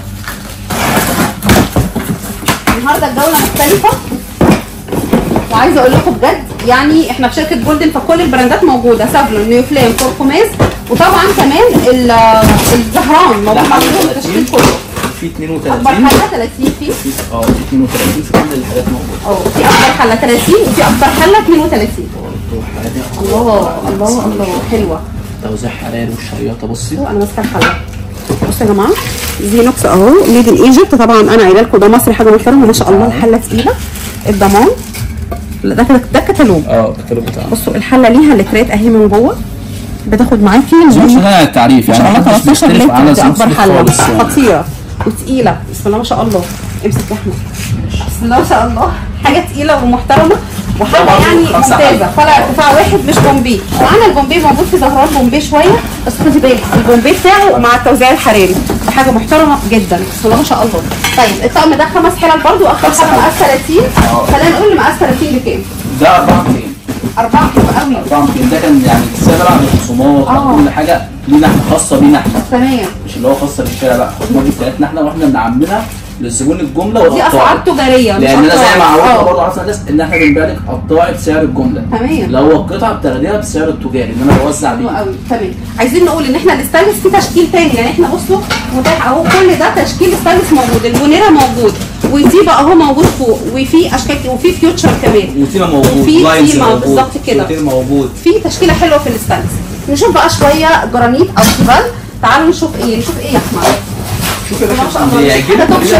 النهارده الجوله مختلفه وعايزه اقول لكم بجد يعني احنا في شركه جولدن فكل البراندات موجوده سافلون نيوفلام فوركوماز وطبعا كمان ال- الزهران موجود لا، معاهم 30. التشكيل كله في اكبر 32 حله 30 فيه في اه في 32 في كل الحاجات موجوده اه في اكبر حله 30 وفي اكبر حله 32 برضه حاجه الله الله الله حلوه توزيع حراري والشرياطه بصي انا ماسكه الحله بصوا يا جماعه زينوكس اهو ميد ان ايجيبت طبعا انا قايله لكم ده مصري حاجه محترمه ما شاء الله الحله تقيله الضمان لا ده كده ده كتالوج اه الكتالوج بتاعنا بصوا الحله ليها لترات اهي من جوه بتاخد معاكي زوج ما غني عن التعريف شاء يعني الله محدش 13 بيختلف على لتر دي زوج اكبر حله خالص يعني. خطيره وتقيله بسم الله ما شاء الله امسك يا احمد بسم الله ما شاء الله حاجه تقيله ومحترمه وحاجه برضه يعني خمسة ممتازه طالع ارتفاع واحد مش بومبي معانا البومبي موجود في زهران بومبي شويه بس خدي بالك البومبي بتاعه مع التوزيع الحراري ده حاجه محترمه جدا بسم الله ما شاء الله طيب الطقم ده خمس حلل برضه اخر خمسة حاجه مقاس 30 اه. خلينا نقول مقاس 30 بكام؟ ده 4 200 أربعة حلو قوي 4 200 ده كان يعني السعر بقى بالخصومات اه. كل حاجه لينا احنا خاصه بينا احنا تمام مش اللي هو خاصه بالشارع لا الخصومات دي بتاعتنا احنا واحنا اللي عاملينها للزبون الجمله دي اسعار والقطاع تجاريه مش لان انا زي ما أسعار- عودنا اه. برضه عرفنا الناس ان احنا بنبيع لك قطاعه بسعر الجمله تمام. لو هو القطعه بتاخديها بسعر التجاري ان انا بوزع حلو بيه قوي تمام عايزين نقول ان احنا الاستانلس فيه تشكيل تاني يعني احنا بصوا متاح اهو كل ده تشكيل استانلس موجود البونيرا موجود وتيبا اهو موجود فوق وفي اشكال وفي فيوتشر كمان وتينا موجود وفي لاينز تيما موجود بالظبط كده. وتير موجود في تشكيله حلوه في الاستانلس نشوف بقى شويه جرانيت او تيفال تعالوا نشوف ايه نشوف ايه يا احمد شوف يا ما شاء باشا الله. اللي يعجبك حاجة قولي لي انا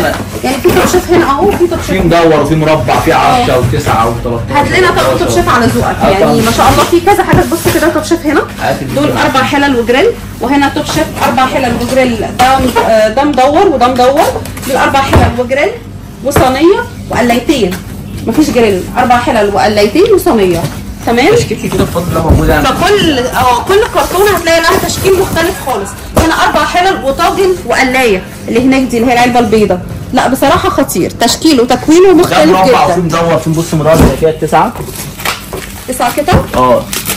يعني في توب شيف هنا اهو في توب في شيف مدور وفي مربع في 10 و9 و13 هات لنا طبعا توب شيف على ذوقك آه، يعني طبعاً. ما شاء الله في كذا حاجه بص كده توب شيف هنا هات اللي دول انت اربع حلل وجريل وهنا توب شيف اربع حلل وجريل ده آه، ده مدور وده مدور دول اربع حلل وجريل وصينيه وقلايتين مفيش جريل اربع حلل وقلايتين وصينيه تمام تشكيل كتير بفضل الله موجود يعني فكل اه كل كرتونه هتلاقي لها تشكيل مختلف خالص هنا اربع حلل وطاجن وقلايه اللي هناك دي اللي هي العلبه البيضاء لا بصراحه خطير تشكيله وتكوينه ده مختلف مربع وفي جدا مدور في بص مدور زي كده التسعه تسعه كده اه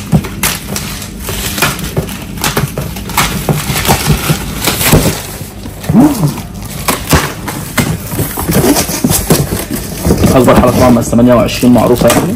اكبر حلقه طبعا بس 28 معروفه يعني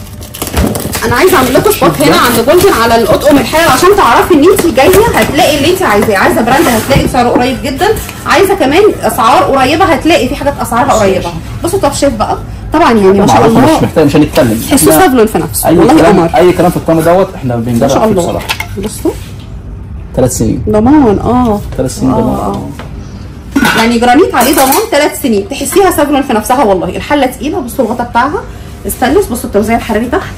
انا عايزه اعمل لكم سبوت هنا عند جولدن على الاطقم الحلال عشان تعرفي ان انت جايه هتلاقي اللي انت عايزاه عايزه براند هتلاقي سعره قريب جدا عايزه كمان اسعار قريبه هتلاقي في حاجات اسعارها قريبه بصوا طب شيف بقى طبعا يعني ما شاء معروفه الله مش محتاج مش هنتكلم تحسوه احنا سافلون في نفسه اي والله كلام قمر اي كلام في الطعم دوت احنا ما بنجرب شاء فيه الله بصراحه بصوا ثلاث سنين ضمان اه ثلاث سنين آه، ضمان. آه. يعني جرانيت عليه ضمان ثلاث سنين تحسيها سافلون في نفسها والله الحله تقيله بصوا الغطا بتاعها استانلس بصوا التوزيع الحراري تحت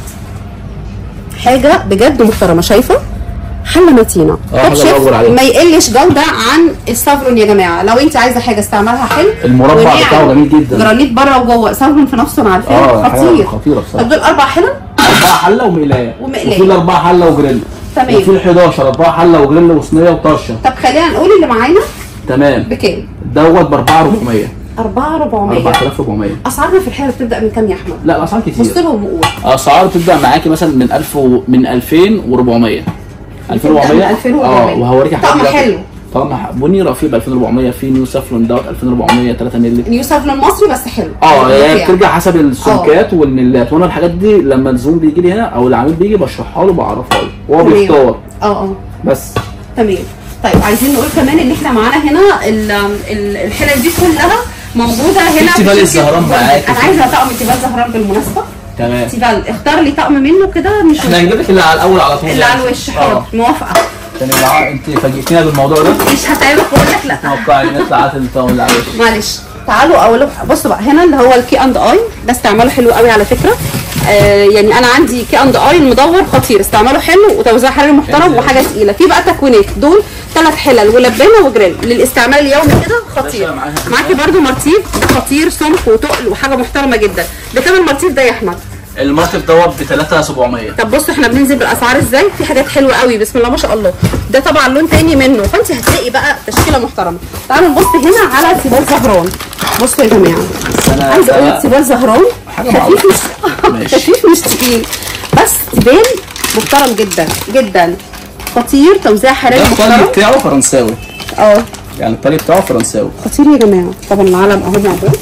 حاجه بجد محترمه شايفه حله متينه آه، حاجة توب شيف بدور عليها. ما يقلش جوده عن السافلون يا جماعه لو انت عايزه حاجه استعمالها حلو المربع وناعم. بتاعه جميل جدا. جرانيت بره وجوه سافلون في نفسه انا عارفاه اه حاجه خطير خطيره بصراحه طب دول اربع حلل أربعة حلة ومقلاية ومقلاية. وفي الأربعة حلة وجريل تمام. وفي ال 11 أربعة حلة وجريل وصينية وطشة طب خلينا نقول اللي معانا تمام بكام دوت ب 4400 4400 4400 اسعارنا في الحاله بتبدا من كام يا احمد لا الأسعار بص كتير لهم وقول أسعار بتبدأ معاكي مثلا من 1000 و... من 2400 2400 2400. اه وهوريكي طقم دلوقتي. حلو. طقم ح- بني رفيع ب 2400 في نيو سافلون دوت 2400 3 مللي نيو سافلون مصري بس حلو اه هي يعني. بترجع حسب السمكات والملات وانا الحاجات دي لما الزوم بيجي لي هنا او العميل بيجي بشرحها له بعرفها له وهو تمام. بيختار اه اه بس تمام طيب عايزين نقول كمان ان احنا معانا هنا ال- ال- الحلل دي كلها موجوده هنا في تيفال شركة الزهران جولدن. معاكي. انا عايزه طقم تيفال زهران بالمناسبه تمام تيفال اختار لي طقم منه كده مش احنا هنجيب لك اللي على الاول على طول اللي يعني. على الوش اه حاضر موافقه تاني بقى انت فاجئتينا بالموضوع ده مش هتعبك واقول لك لا توقعي نطلع عاد الطاوله اللي على الوش معلش تعالوا اول بصوا بقى هنا اللي هو الكي اند اي ده استعماله حلو قوي على فكره آه يعني انا عندي كي اند اي المدور خطير استعماله حلو وتوزيع حراري محترم وحاجه تقيله في بقى تكوينات دول ثلاث حلل ولبانه وجريل للاستعمال اليومي كده خطير باشا معاها معاكي برده مرتيف ده خطير سمك وتقل وحاجه محترمه جدا بكام المرتيف ده يا احمد الماركت دوت ب 3700 طب بصوا احنا بننزل بالاسعار ازاي في حاجات حلوه قوي بسم الله ما شاء الله ده طبعا لون تاني منه فانت هتلاقي بقى تشكيله محترمه تعالوا نبص هنا على سيبال زهران بصوا يا جماعه انا عايزه اقول لك سيبال زهران حاجة خفيف معروفة. مش ماشي. خفيف مش تقيل بس تبان محترم جدا جدا خطير توزيع حراري ده الطري محترم بتاعه فرنساوي اه يعني الطري بتاعه فرنساوي خطير يا جماعه طبعا العلم اهو موجود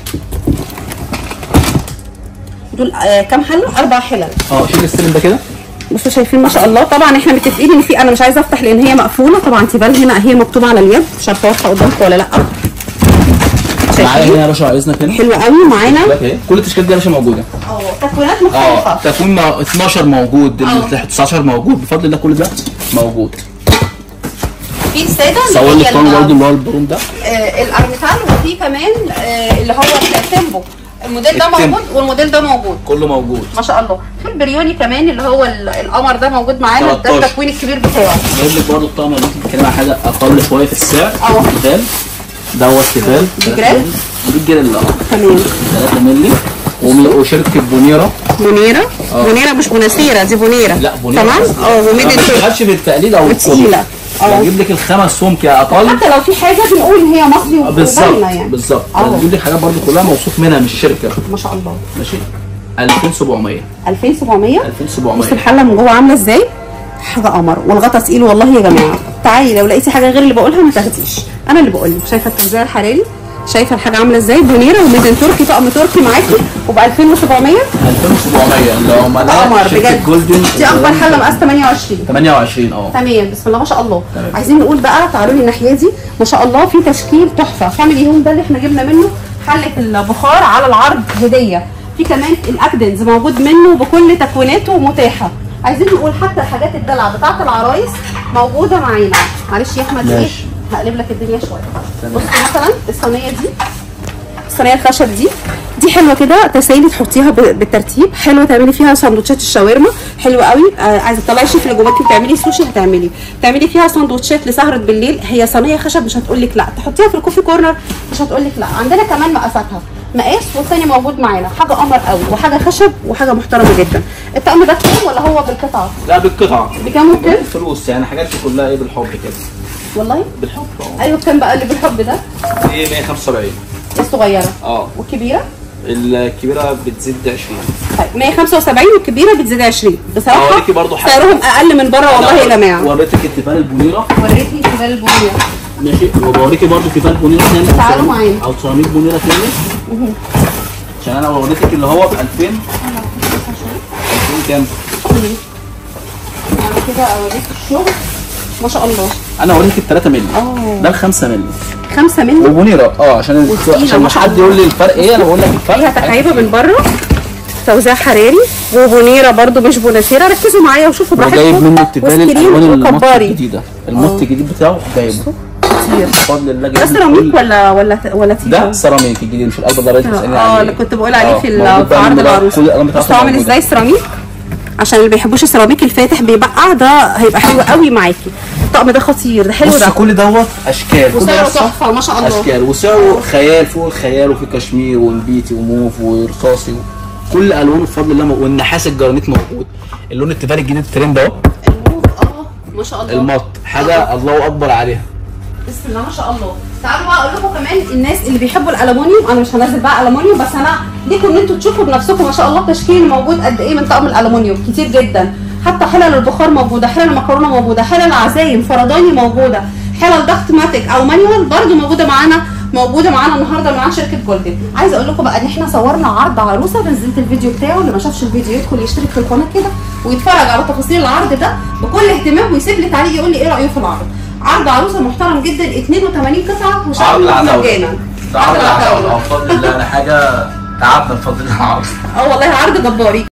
دول آه كام حله؟ اربع حلل اه شيل السلم ده كده بصوا شايفين ما شاء الله طبعا احنا متفقين ان في انا مش عايزه افتح لان هي مقفوله طبعا تيفال هنا هي مكتوبه على اليد مش عارفه واضحه قدامكم ولا لا معايا شايفين هنا يا باشا اذنك هنا حلوه قوي معانا لك اهي كل التشكيلات دي يا باشا موجوده اه تكوينات اه مختلفه تكوين مع- 12 موجود اه. ال 19 موجود بفضل الله كل ده موجود في الساده صور اللي لك هي طبعا ال- برضه اللي هو البرون ده آه، الارميتال وفي كمان آه، اللي هو التيمبو الموديل ده التيمبو. موجود والموديل ده موجود كله موجود ما شاء الله في البريوني كمان اللي هو ال- القمر ده موجود معانا ده 13. التكوين الكبير بتاعه جايب لك برضه الطقم اللي انت بتتكلم على حاجه اقل شويه في السعر اه. تيفال دوت تيفال دي جريل؟ ودي جريل اه تمام 3 مللي ومي- وشركه بونيرا بونيرا اه. بونيرا مش بوناسيرا دي بونيرا لا بونيرا تمام بس. اه وميد ما ان بتشتغلش في التقليد او وتقيلة. اه. بجيب لك الخمس سمك يا اقل حتى لو في حاجه بنقول ان هي مصري وباينه بالظبط يعني بالظبط اه. بجيب لك حاجات برضه كلها موثوق منها من الشركه ما شاء الله ماشي 2700 2700 بص 2700 الحله من جوه عامله ازاي حاجه قمر والغطا تقيل والله يا جماعه تعالي لو لقيتي حاجه غير اللي بقولها ما تاخديش انا اللي بقول لك شايفه التوزيع الحراري شايفه الحاجه عامله ازاي بونيرا وميدن تركي طقم تركي معاكي وب 2700 2700 اللي هم قمر شركه بجد جولدن دي اكبر حله مقاس 28 28 اه تمام بسم الله ما شاء الله تمام. عايزين نقول بقى تعالوا لي الناحيه دي ما شاء الله في تشكيل تحفه فاميلي هوم ده اللي احنا جبنا منه حله البخار على العرض هديه في كمان الاكدنز موجود منه بكل تكويناته متاحه عايزين نقول حتى الحاجات الدلع بتاعه العرايس موجوده معانا معلش يا احمد ايه ماشي. هقلب لك الدنيا شويه تمام. بص مثلا الصينيه دي الصينيه الخشب دي دي حلوه كده تسالي تحطيها ب- بالترتيب حلوه تعملي فيها سندوتشات الشاورما حلوه قوي آه عايزه تطلعي الشيف اللي جواكي وتعملي سوشي هتعملي تعملي فيها سندوتشات لسهره بالليل هي صينيه خشب مش هتقول لك لا تحطيها في الكوفي كورنر مش هتقول لك لا عندنا كمان مقاساتها مقاس والثاني موجود معانا حاجه قمر قوي وحاجه خشب وحاجه محترمه جدا الطقم ده بكام ولا هو بالقطعه لا بالقطعه بكام ممكن فلوس يعني حاجات دي كلها ايه بالحب كده والله بالحب اه ايوه بكام بقى اللي بالحب ده دي 175 الصغيره اه والكبيره الكبيره بتزيد 20 طيب 175 والكبيره بتزيد 20 بصراحه أوريكي برضو حاجة. سعرهم اقل من بره والله يا جماعه وريتك التيفال البونيره وريتني كده البنيه ماشي وبوريكي برضو تيفال بونيره ثاني أو تعالوا سيراميك- معايا. او سيراميك بونيره ثاني عشان انا وريتك اللي هو ب 2000 2000 كام؟ بعد كده اوريك الشغل ما شاء الله انا وريتك ال 3 مللي اه. ده ال 5 مللي 5 مللي وبونيره اه عشان وتقيلة عشان ما ما شاء حد الله. يقول لي الفرق ايه انا بقول لك الفرق فيها تكعيبه من بره توزيع حراري وبونيره برضو مش بوناتيره ركزوا معايا وشوفوا براحتكم وجايب منه التيفال وسكرين الالوان المط وكباري الجديده المط الجديد بتاعه جايبه كتير بفضل الله ده جايب سيراميك ولا ولا ولا تيفا ده سيراميك الجديد مش القلب ده اللي انت بتسالني اه عليه اللي كنت بقول عليه آه، في موجود ال- في بقى عرض منه بقى العروسه كل الألوان بتاعته بصوا عامل موجودة. ازاي السيراميك عشان اللي بيحبوش السيراميك الفاتح بيبقع ده هيبقى حلو قوي معاكي الطقم ده خطير ده حلو بص ده كل دوت اشكال كل وسعره رصة تحفه ما شاء الله اشكال وسعره خيال فوق الخيال وفي كشمير ونبيتي وموف ورصاصي كل الوانه بفضل الله موجود. والنحاس الجرانيت موجود اللون التيفال الجديد الترند اهو الموف اه ما شاء الله المط حاجه الله اكبر عليها بسم الله ما شاء الله تعالوا بقى اقول لكم كمان الناس اللي بيحبوا الالومنيوم انا مش هنزل بقى الومنيوم بس انا ليكم ان انتوا تشوفوا بنفسكم ما شاء الله التشكيل موجود قد ايه من طقم الالومنيوم كتير جدا حتى حلل البخار موجوده حلل المكرونه موجوده حلل عزايم فرداني موجوده حلل ضغط ماتيك او مانيوال برده موجوده معانا موجوده معانا النهارده من عند شركه جولدن عايزه اقول لكم بقى ان احنا صورنا عرض عروسه نزلت الفيديو بتاعه اللي ما شافش الفيديو يدخل يشترك في القناه كده ويتفرج على تفاصيل العرض ده بكل اهتمام ويسيب لي تعليق يقول لي ايه رايه في العرض عرض عروسه محترم جدا 82 قطعه وشغل مجانا ده عرض العتاوله بفضل الله انا حاجه تعبنا بفضل الله عرض اه والله عرض جباري